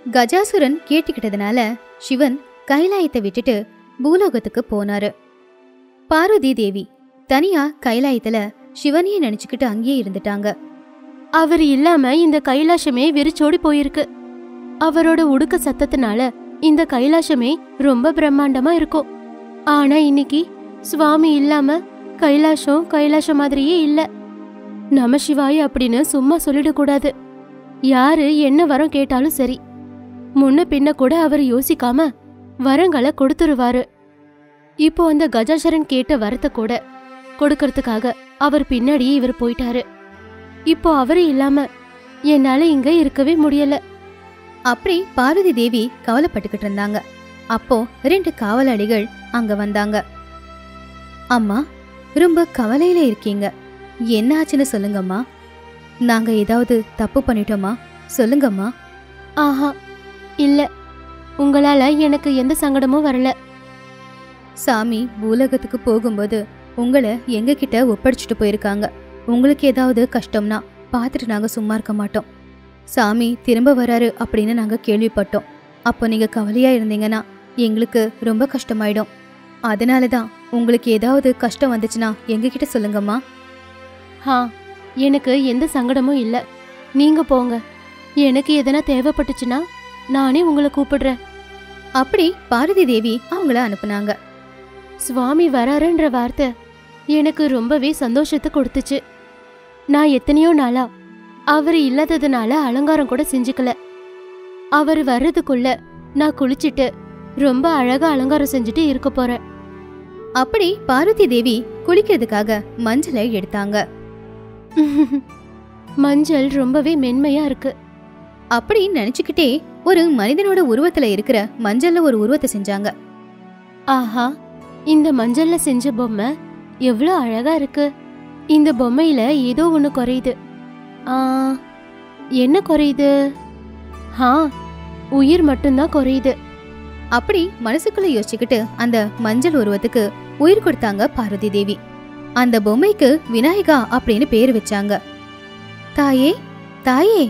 கஜாசுரன் கேட்டுக்கிட்டதுனால சிவன் கைலாயத்தை விட்டுட்டு பூலோகத்துக்கு போனாரு பார்வதி தேவி தனியா கைலாயத்துல சிவனையே நினைச்சுக்கிட்டு அங்கேயே இருந்துட்டாங்க அவர் இல்லாம இந்த கைலாசமே வெறிச்சோடி போயிருக்கு அவரோட உடுக்க சத்தத்தினால இந்த கைலாசமே ரொம்ப பிரம்மாண்டமா இருக்கும் ஆனா இன்னைக்கு சுவாமி இல்லாம கைலாசம் கைலாசம் மாதிரியே இல்ல நம சிவாய அப்படின்னு சும்மா சொல்லிடக்கூடாது யாரு என்ன வரம் கேட்டாலும் சரி முன்ன பின்ன கூட அவர் யோசிக்காம வரங்களை கொடுத்துருவாரு இப்போ அந்த கஜாசரன் கேட்ட வரத்தை கூட கொடுக்கறதுக்காக அவர் பின்னாடியே இவர் போயிட்டாரு இப்போ அவரு இல்லாம என்னால இங்க இருக்கவே முடியல அப்படி பார்வதி தேவி கவலைப்பட்டுக்கிட்டு இருந்தாங்க அப்போ ரெண்டு காவலாளிகள் அங்க வந்தாங்க அம்மா ரொம்ப கவலையில இருக்கீங்க என்ன ஆச்சுன்னு சொல்லுங்கம்மா நாங்க ஏதாவது தப்பு பண்ணிட்டோமா சொல்லுங்கம்மா ஆஹா இல்ல உங்களால எனக்கு எந்த சங்கடமும் வரல சாமி பூலகத்துக்கு போகும்போது உங்களை எங்க கிட்ட ஒப்படைச்சிட்டு போயிருக்காங்க உங்களுக்கு ஏதாவது கஷ்டம்னா பார்த்துட்டு நாங்க சும்மா இருக்க மாட்டோம் சாமி திரும்ப வராரு அப்படின்னு நாங்க கேள்விப்பட்டோம் அப்போ நீங்க கவலையா இருந்தீங்கன்னா எங்களுக்கு ரொம்ப கஷ்டமாயிடும் அதனால தான் உங்களுக்கு ஏதாவது கஷ்டம் வந்துச்சுன்னா எங்ககிட்ட சொல்லுங்கம்மா ஹா எனக்கு எந்த சங்கடமும் இல்ல நீங்க போங்க எனக்கு எதனா தேவைப்பட்டுச்சுன்னா நானே உங்களை கூப்பிடுறேன் அப்படி பாரதி தேவி அவங்கள அனுப்புனாங்க சுவாமி வராருன்ற வார்த்தை எனக்கு ரொம்பவே சந்தோஷத்தை கொடுத்துச்சு நான் எத்தனையோ நாளா அவர் இல்லாததுனால அலங்காரம் கூட செஞ்சுக்கல அவர் வர்றதுக்குள்ள நான் குளிச்சிட்டு ரொம்ப அழகா அலங்காரம் செஞ்சுட்டு இருக்க போறேன் அப்படி பார்வதி தேவி குளிக்கிறதுக்காக மஞ்சளை எடுத்தாங்க மஞ்சள் ரொம்பவே மென்மையா இருக்கு அப்படி நினைச்சுக்கிட்டே ஒரு மனிதனோட உருவத்துல இருக்கிற மஞ்சள்ல ஒரு உருவத்தை செஞ்சாங்க ஆஹா இந்த மஞ்சள்ல செஞ்ச பொம்மை எவ்வளோ அழகா இருக்கு இந்த பொம்மையில ஏதோ ஒன்று குறையுது ஆ என்ன குறையுது ஹா உயிர் மட்டும்தான் குறையுது அப்படி மனசுக்குள்ள யோசிச்சுக்கிட்டு அந்த மஞ்சள் உருவத்துக்கு உயிர் கொடுத்தாங்க பார்வதி தேவி அந்த பொம்மைக்கு விநாயகா அப்படின்னு பேர் வச்சாங்க தாயே தாயே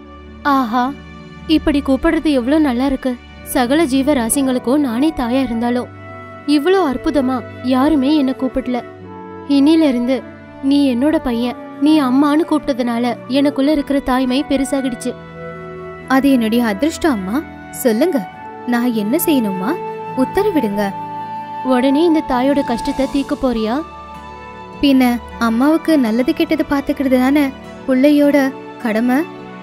ஆஹா இப்படி கூப்பிடுறது எவ்வளோ நல்லா இருக்கு சகல ஜீவராசிங்களுக்கும் நானே தாயா இருந்தாலும் இவ்வளோ அற்புதமா யாருமே என்ன கூப்பிடல இன்னில இருந்து நீ என்னோட பையன் நீ அம்மான்னு கூப்பிட்டதுனால எனக்குள்ள இருக்கிற தாய்மை பெருசாகிடுச்சு அது என்னுடைய அதிர்ஷ்டம் அம்மா சொல்லுங்க நான் என்ன செய்யணுமா உத்தரவிடுங்க உடனே இந்த தாயோட கஷ்டத்தை தீர்க்க போறியா பின்ன அம்மாவுக்கு நல்லது கெட்டது பாத்துக்கிறது தானே பிள்ளையோட கடமை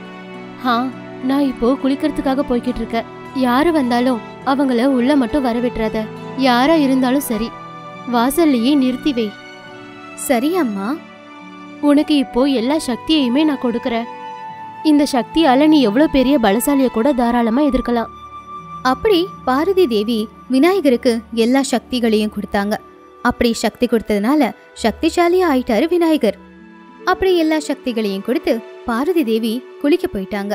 ஹா நான் இப்போ குளிக்கிறதுக்காக போய்கிட்டு இருக்கேன் யாரு வந்தாலும் அவங்கள உள்ள மட்டும் வர விட்டுறாத யாரா இருந்தாலும் சரி வாசல்லையே நிறுத்தி வை சரி அம்மா உனக்கு இப்போ எல்லா சக்தியையுமே நான் கொடுக்கறேன் இந்த சக்தியால நீ எவ்வளவு பெரிய பலசாலிய கூட தாராளமா எதிர்க்கலாம் அப்படி பாரதி தேவி விநாயகருக்கு எல்லா சக்திகளையும் கொடுத்தாங்க அப்படி சக்தி கொடுத்ததுனால சக்திசாலியா ஆயிட்டாரு விநாயகர் அப்படி எல்லா சக்திகளையும் கொடுத்து பாரதி தேவி குளிக்க போயிட்டாங்க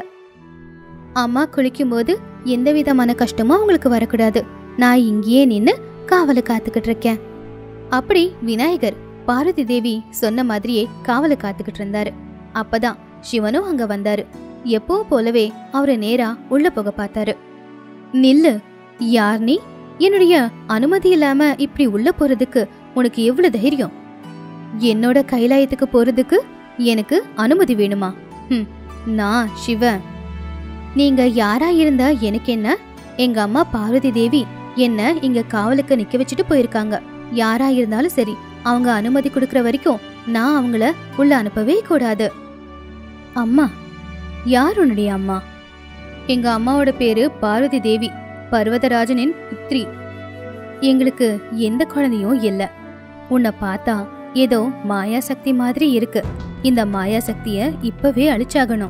அம்மா குளிக்கும்போது எந்த விதமான கஷ்டமும் அவங்களுக்கு வரக்கூடாது நான் இங்கேயே நின்னு காவலை காத்துக்கிட்டு இருக்கேன் அப்படி விநாயகர் பாரதி தேவி சொன்ன மாதிரியே காவலை காத்துக்கிட்டு இருந்தாரு அப்பதான் சிவனும் அங்க வந்தாரு எப்பவும் போலவே அவரை நேரா உள்ள போக பார்த்தாரு நில்லு யார் நீ என்னுடைய அனுமதி இல்லாம இப்படி உள்ள போறதுக்கு உனக்கு எவ்வளவு தைரியம் என்னோட கைலாயத்துக்கு போறதுக்கு எனக்கு அனுமதி வேணுமா ஹம், நான் சிவன் நீங்க யாரா இருந்தா எனக்கு என்ன எங்க அம்மா பார்வதி தேவி என்ன இங்க காவலுக்கு நிக்க வச்சுட்டு போயிருக்காங்க யாரா இருந்தாலும் சரி அவங்க அனுமதி கொடுக்கற வரைக்கும் நான் அவங்கள உள்ள அனுப்பவே கூடாது அம்மா யார் உன்னுடைய அம்மா எங்க அம்மாவோட பேரு பார்வதி தேவி பர்வதராஜனின் புத்ரி எங்களுக்கு எந்த குழந்தையும் இல்ல உன்னை பார்த்தா ஏதோ மாயா சக்தி மாதிரி இருக்கு இந்த மாயா சக்திய இப்பவே அழிச்சாகணும்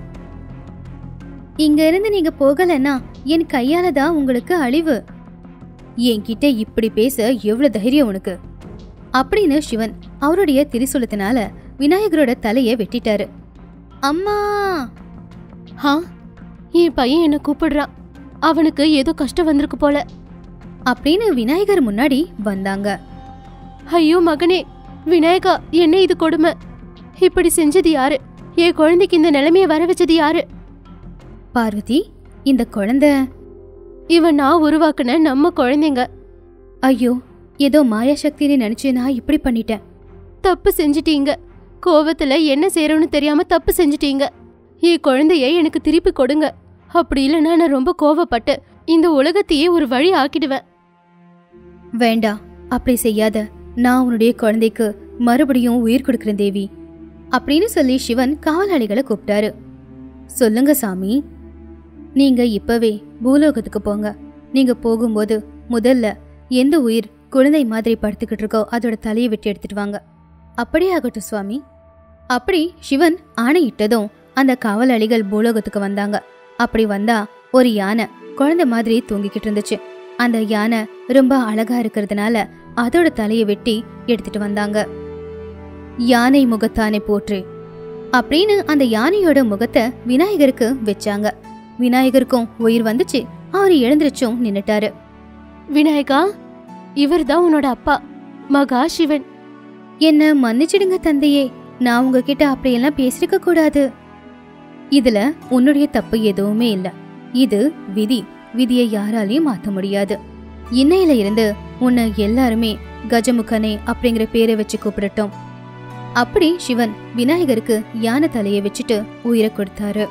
இங்க இருந்து நீங்க போகலன்னா என் கையால தான் உங்களுக்கு அழிவு என்கிட்ட இப்படி பேச எவ்வளவு தைரியம் உனக்கு அப்படின்னு சிவன் அவருடைய திரிசூலத்தினால விநாயகரோட தலைய வெட்டிட்டாரு அம்மா ஹா என் பையன் என்ன கூப்பிடுறான் அவனுக்கு ஏதோ கஷ்டம் வந்திருக்கு போல அப்படின்னு விநாயகர் முன்னாடி வந்தாங்க ஐயோ மகனே விநாயகா என்ன இது கொடுமை இப்படி செஞ்சது யாரு என் குழந்தைக்கு இந்த நிலைமைய வர வச்சது யாரு பார்வதி இந்த குழந்தை இவன் நான் உருவாக்குன நம்ம குழந்தைங்க ஐயோ ஏதோ மாயா சக்தின்னு நினைச்சு நான் இப்படி பண்ணிட்டேன் தப்பு செஞ்சிட்டீங்க கோவத்துல என்ன செய்யறோம்னு தெரியாம தப்பு செஞ்சிட்டீங்க என் குழந்தைய எனக்கு திருப்பி கொடுங்க அப்படி இல்லைன்னா நான் ரொம்ப கோவப்பட்டு இந்த உலகத்தையே ஒரு வழி ஆக்கிடுவேன் வேண்டாம் அப்படி செய்யாத நான் உன்னுடைய குழந்தைக்கு மறுபடியும் உயிர் கொடுக்கிறேன் தேவி அப்படின்னு சொல்லி சிவன் காவலாளிகளை கூப்பிட்டாரு சொல்லுங்க சாமி நீங்க இப்பவே பூலோகத்துக்கு போங்க நீங்க போகும்போது முதல்ல எந்த உயிர் குழந்தை மாதிரி படுத்துக்கிட்டு இருக்கோ அதோட தலையை வெட்டி எடுத்துட்டு வாங்க அப்படியே ஆகட்டும் சுவாமி அப்படி சிவன் ஆணையிட்டதும் அந்த காவலாளிகள் பூலோகத்துக்கு வந்தாங்க அப்படி வந்தா ஒரு யானை குழந்தை மாதிரி தூங்கிக்கிட்டு இருந்துச்சு அந்த யானை ரொம்ப அழகா இருக்கிறதுனால அதோட தலையை வெட்டி எடுத்துட்டு வந்தாங்க யானை முகத்தானே போற்று அப்படின்னு அந்த யானையோட முகத்தை விநாயகருக்கு வச்சாங்க விநாயகருக்கும் உயிர் வந்துச்சு அவர் எழுந்திருச்சும் நின்னுட்டாரு விநாயகா இவர்தான் உன்னோட அப்பா மகா சிவன் என்ன மன்னிச்சிடுங்க தந்தையே நான் உங்ககிட்ட அப்படியெல்லாம் பேசிருக்க கூடாது இதுல உன்னுடைய தப்பு எதுவுமே இல்ல இது விதி விதியை யாராலையும் மாத்த முடியாது இன்னையில இருந்து உன்னை எல்லாருமே கஜமுகனே அப்படிங்கிற பேரை வச்சு கூப்பிடட்டும் அப்படி சிவன் விநாயகருக்கு யானை தலையை வச்சுட்டு உயிரை கொடுத்தாரு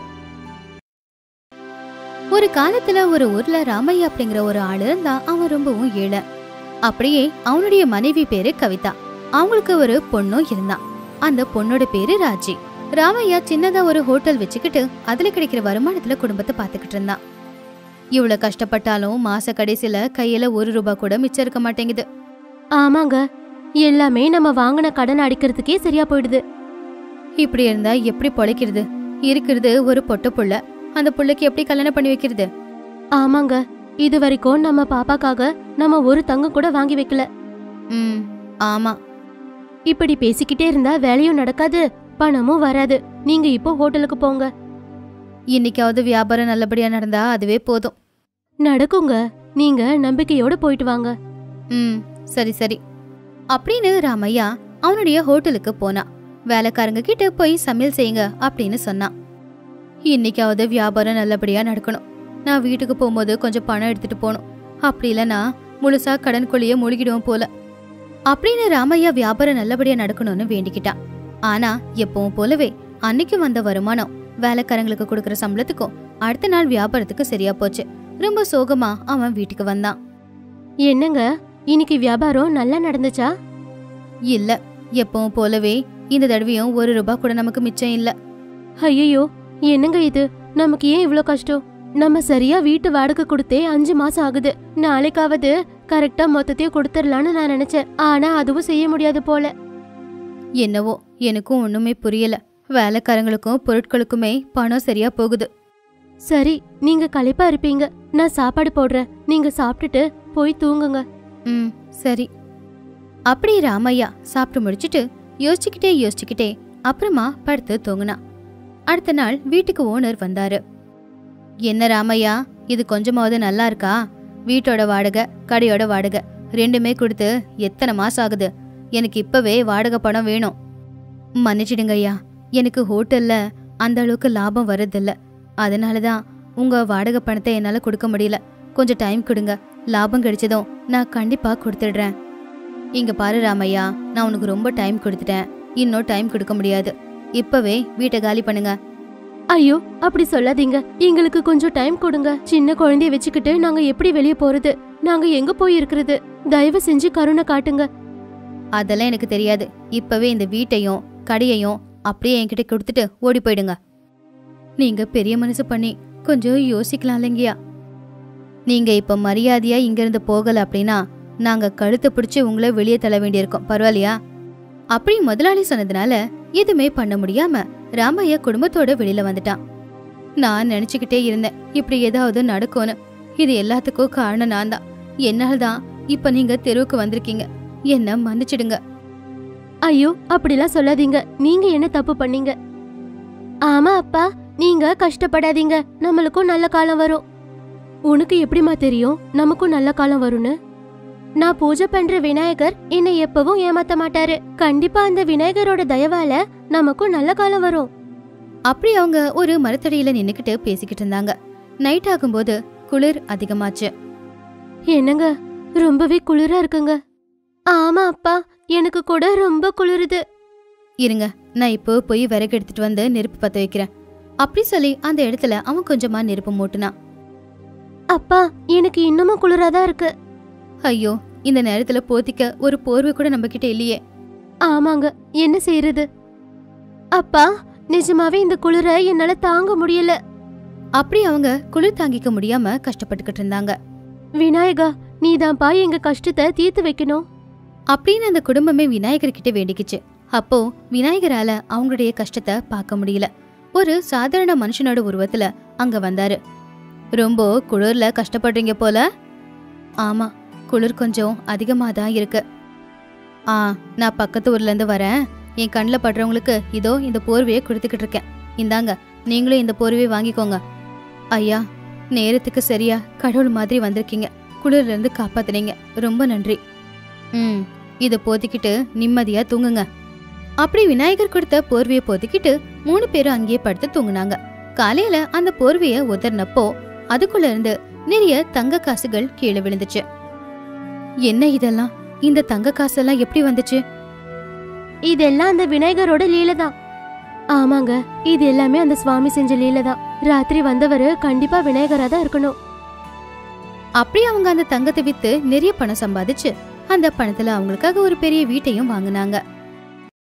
ஒரு காலத்துல ஒரு ஊர்ல ராமையா அப்படிங்கிற ஒரு ஆள் இருந்தா அவன் ரொம்பவும் ஏழை அப்படியே அவனுடைய மனைவி பேரு கவிதா அவங்களுக்கு ஒரு பொண்ணும் இருந்தான் அந்த பொண்ணோட பேரு ராஜி ராமையா சின்னதா ஒரு ஹோட்டல் வச்சுக்கிட்டு அதுல கிடைக்கிற வருமானத்துல குடும்பத்தை பாத்துக்கிட்டு இருந்தான் இவ்வளவு கஷ்டப்பட்டாலும் மாச கடைசியில கையில ஒரு ரூபாய் கூட மிச்சம் இருக்க மாட்டேங்குது ஆமாங்க எல்லாமே நம்ம வாங்கின கடன் அடிக்கிறதுக்கே சரியா போயிடுது இப்படி இருந்தா எப்படி பொழைக்கிறது இருக்கிறது ஒரு பொட்ட புள்ள அந்த புள்ளைக்கு எப்படி கல்யாணம் பண்ணி வைக்கிறது ஆமாங்க இது வரைக்கும் நம்ம பாப்பாக்காக நம்ம ஒரு தங்கம் கூட வாங்கி வைக்கல ம் ஆமா இப்படி பேசிக்கிட்டே இருந்தா வேலையும் நடக்காது பணமும் வராது நீங்க இப்போ ஹோட்டலுக்கு போங்க இன்னைக்காவது வியாபாரம் நல்லபடியா நடந்தா அதுவே போதும் நடக்குங்க நீங்க நம்பிக்கையோட போயிட்டு வாங்க ம் சரி சரி அப்படின்னு ராமையா அவனுடைய ஹோட்டலுக்கு போனான் வேலைக்காரங்க கிட்ட போய் சமையல் செய்யுங்க அப்படின்னு சொன்னான் இன்னைக்காவது வியாபாரம் நல்லபடியா நடக்கணும் நான் வீட்டுக்கு போகும்போது கொஞ்சம் பணம் எடுத்துட்டு போகணும் அப்படி இல்லைன்னா முழுசா கடன் கொள்ளைய மூழ்கிடுவோம் போல அப்படின்னு ராமையா வியாபாரம் நல்லபடியா நடக்கணும்னு வேண்டிக்கிட்டான் ஆனா எப்பவும் போலவே அன்னைக்கு வந்த வருமானம் வேலைக்காரங்களுக்கு கொடுக்கற சம்பளத்துக்கும் அடுத்த நாள் வியாபாரத்துக்கு சரியா போச்சு ரொம்ப சோகமா அவன் வீட்டுக்கு வந்தான் என்னங்க இன்னைக்கு வியாபாரம் நல்லா நடந்துச்சா இல்ல எப்பவும் போலவே இந்த தடவையும் ஒரு ரூபாய் கூட நமக்கு மிச்சம் இல்ல ஐயோ என்னங்க இது நமக்கு ஏன் இவ்ளோ கஷ்டம் நம்ம சரியா வீட்டு வாடகை கொடுத்தே அஞ்சு மாசம் ஆகுது நாளைக்காவது கரெக்டா மொத்தத்தையும் கொடுத்துடலான்னு நான் நினைச்சேன் ஆனா அதுவும் செய்ய முடியாது போல என்னவோ எனக்கும் ஒண்ணுமே புரியல வேலைக்காரங்களுக்கும் பொருட்களுக்குமே பணம் சரியா போகுது சரி நீங்க களைப்பா இருப்பீங்க நான் சாப்பாடு போடுறேன் நீங்க சாப்பிட்டுட்டு போய் தூங்குங்க ம் சரி அப்படி ராமையா சாப்பிட்டு முடிச்சிட்டு யோசிச்சுக்கிட்டே யோசிச்சுக்கிட்டே அப்புறமா படுத்து தூங்குனான் அடுத்த நாள் வீட்டுக்கு ஓனர் வந்தாரு என்ன ராமையா இது கொஞ்சமாவது நல்லா இருக்கா வீட்டோட வாடகை கடையோட வாடகை ரெண்டுமே கொடுத்து எத்தனை மாசம் ஆகுது எனக்கு இப்பவே வாடகை பணம் வேணும் மன்னிச்சிடுங்க ஐயா எனக்கு ஹோட்டல்ல அந்த அளவுக்கு லாபம் வர்றதில்ல அதனால தான் உங்க வாடகை பணத்தை என்னால கொடுக்க முடியல கொஞ்சம் டைம் கொடுங்க லாபம் கிடைச்சதும் நான் கண்டிப்பா கொடுத்துடுறேன் இங்க பாரு ராமையா நான் உனக்கு ரொம்ப டைம் கொடுத்துட்டேன் இன்னும் டைம் கொடுக்க முடியாது இப்பவே வீட்டை காலி பண்ணுங்க ஐயோ அப்படி சொல்லாதீங்க எங்களுக்கு கொஞ்சம் டைம் கொடுங்க சின்ன குழந்தைய வச்சுக்கிட்டு நாங்க எப்படி வெளியே போறது நாங்க எங்க போய் இருக்கிறது தயவு செஞ்சு கருணை காட்டுங்க அதெல்லாம் எனக்கு தெரியாது இப்பவே இந்த வீட்டையும் கடையையும் அப்படியே என்கிட்ட கொடுத்துட்டு ஓடி போயிடுங்க நீங்க பெரிய மனசு பண்ணி கொஞ்சம் யோசிக்கலாம் இல்லைங்கயா நீங்க இப்ப மரியாதையா இங்கிருந்து போகல அப்படின்னா நாங்க கழுத்தை பிடிச்சு உங்களை வெளியே தள்ள வேண்டியிருக்கோம் பரவாயில்லையா அப்படி முதலாளி சொன்னதுனால எதுவுமே பண்ண முடியாம ராமையா குடும்பத்தோட வெளியில வந்துட்டான் நான் நினைச்சுக்கிட்டே இருந்தேன் இப்படி ஏதாவது நடக்கும்னு இது எல்லாத்துக்கும் காரணம் நான் தான் என்னால் தான் இப்ப நீங்க தெருவுக்கு வந்திருக்கீங்க என்ன மன்னிச்சிடுங்க ஐயோ அப்படிலாம் சொல்லாதீங்க நீங்க என்ன தப்பு பண்ணீங்க ஆமா அப்பா நீங்க கஷ்டப்படாதீங்க நம்மளுக்கும் நல்ல காலம் வரும் உனக்கு எப்படிமா தெரியும் நமக்கும் நல்ல காலம் வரும்னு நான் பூஜை பண்ற விநாயகர் என்னை எப்பவும் ஏமாத்த மாட்டாரு கண்டிப்பா அந்த விநாயகரோட தயவால நமக்கும் நல்ல காலம் வரும் அப்படி அவங்க ஒரு மரத்தடியில நின்னுக்கிட்டு பேசிக்கிட்டு இருந்தாங்க நைட் ஆகும்போது குளிர் அதிகமாச்சு என்னங்க ரொம்பவே குளிரா இருக்குங்க ஆமா அப்பா எனக்கு கூட ரொம்ப குளிருது இருங்க நான் இப்போ போய் விறகு எடுத்துட்டு வந்து நெருப்பு பத்த வைக்கிறேன் அப்படி சொல்லி அந்த இடத்துல அவன் கொஞ்சமா நெருப்பு மூட்டுனான் அப்பா எனக்கு இன்னமும் குளிராதான் இருக்கு ஐயோ இந்த நேரத்துல போத்திக்க ஒரு போர்வை கூட நம்ம கிட்ட இல்லையே ஆமாங்க என்ன செய்யறது அப்பா நிஜமாவே இந்த குளிர என்னால தாங்க முடியல அப்படி அவங்க குளிர் தாங்கிக்க முடியாம கஷ்டப்பட்டுக்கிட்டு இருந்தாங்க விநாயகா நீதான்ப்பா எங்க கஷ்டத்தை தீர்த்து வைக்கணும் அப்படின்னு அந்த குடும்பமே விநாயகர் கிட்ட வேண்டிக்கிச்சு அப்போ விநாயகரால அவங்களுடைய கஷ்டத்தை பார்க்க முடியல ஒரு சாதாரண மனுஷனோட உருவத்துல அங்க வந்தாரு ரொம்ப குளிர்ல கஷ்டப்படுறீங்க போல ஆமா குளிர் கொஞ்சம் அதிகமா தான் இருக்கு ஆ நான் பக்கத்து ஊர்ல இருந்து வரேன் என் கண்ணில் படுறவங்களுக்கு இதோ இந்த போர்வையை கொடுத்துக்கிட்டு இருக்கேன் இந்தாங்க நீங்களும் இந்த போர்வையை வாங்கிக்கோங்க ஐயா நேரத்துக்கு சரியா கடவுள் மாதிரி வந்திருக்கீங்க குளிர்ல இருந்து காப்பாத்துனீங்க ரொம்ப நன்றி ம் இதை போத்திக்கிட்டு நிம்மதியா தூங்குங்க அப்படி விநாயகர் கொடுத்த போர்வையை போத்திக்கிட்டு மூணு பேரும் அங்கேயே படுத்து தூங்குனாங்க காலையில அந்த போர்வைய உதர்னப்போ அதுக்குள்ள இருந்து நிறைய தங்க காசுகள் கீழே விழுந்துச்சு என்ன இதெல்லாம் இந்த தங்க காசெல்லாம் எப்படி வந்துச்சு இதெல்லாம் அந்த விநாயகரோட லீலை தான் ஆமாங்க இது எல்லாமே அந்த சுவாமி செஞ்ச லீலை தான் ராத்திரி வந்தவரு கண்டிப்பா விநாயகரா தான் இருக்கணும் அப்படி அவங்க அந்த தங்கத்தை வித்து நிறைய பணம் சம்பாதிச்சு அந்த பணத்துல அவங்களுக்காக ஒரு பெரிய வீட்டையும் வாங்குனாங்க